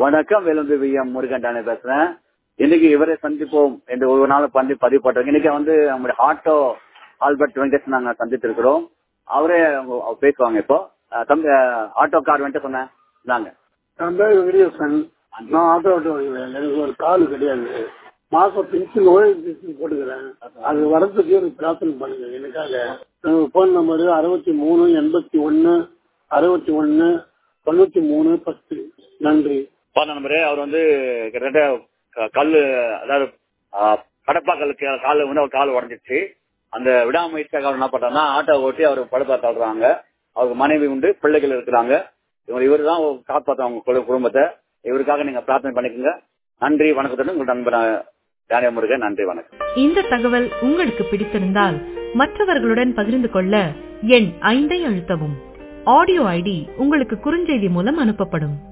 வணக்கம் வேலுந்து V M Murugan டானே பேசுறேன் இன்னைக்கு இவரை சந்திப்போம் என்று ஒரு நாள் பண்ணி பதிவு போட்டிருக்கோம் இன்னைக்கு வந்து நம்முடைய ஆட்டோ ஆல்பர்ட் வெங்கடேஷ் நாங்க சந்தித்து இருக்கிறோம் அவரே அவங்க- அவர் பேசுவாங்க இப்போ அஹ், தம்பி அஹ், ஆட்டோ கார் வந்துட்டு சொன்னேன் நாங்க என் பேர் வெங்கடேசன் நான் ஆட்டோ ஓட்ட வைக்கிறேன் எனக்கு ஒரு கால் கிடையாது மாசம் பென்ஷன் ஓய்வு பென்ஷன் போட்டுக்கிறேன் அது வரதுக்கு எனக்கு பிரார்த்தனை பண்ணுங்க எனக்காக போன் நம்பர் அறுபத்தி மூணு எண்பத்தி ஒன்னு அறுபத்தி ஒன்னு தொண்ணூத்தி மூணு பத்து நன்றி பாருங்க நம்பரு அவர் வந்து கிட்டத்தட்ட க- கல்லு அதாவது அஹ், கடப்பா கல்லுக்கு கால் வந்து அவர் கால் உடஞ்சிருச்சு அந்த விடாமுயற்சியாக அவர் என்ன பண்றாருன்னா ஆட்டோ ஓட்டி அவர் படுப்பா தள்ளுறாங்க அவருக்கு மனைவி உண்டு பிள்ளைகள் இருக்கிறாங்க இவர் இவர் தான் காப்பாற்ற அவங்க குடு- குடும்பத்தை இவருக்காக நீங்க பிரார்த்தனை பண்ணிக்கோங்க நன்றி வணக்கத்துடன் உங்கள் நண்பர் தானிய முருகன் நன்றி வணக்கம் இந்த தகவல் உங்களுக்கு பிடித்திருந்தால் மற்றவர்களுடன் பகிர்ந்து கொள்ள எண் ஐந்தை அழுத்தவும் ஆடியோ ஐடி உங்களுக்கு குறுஞ்செய்தி மூலம் அனுப்பப்படும்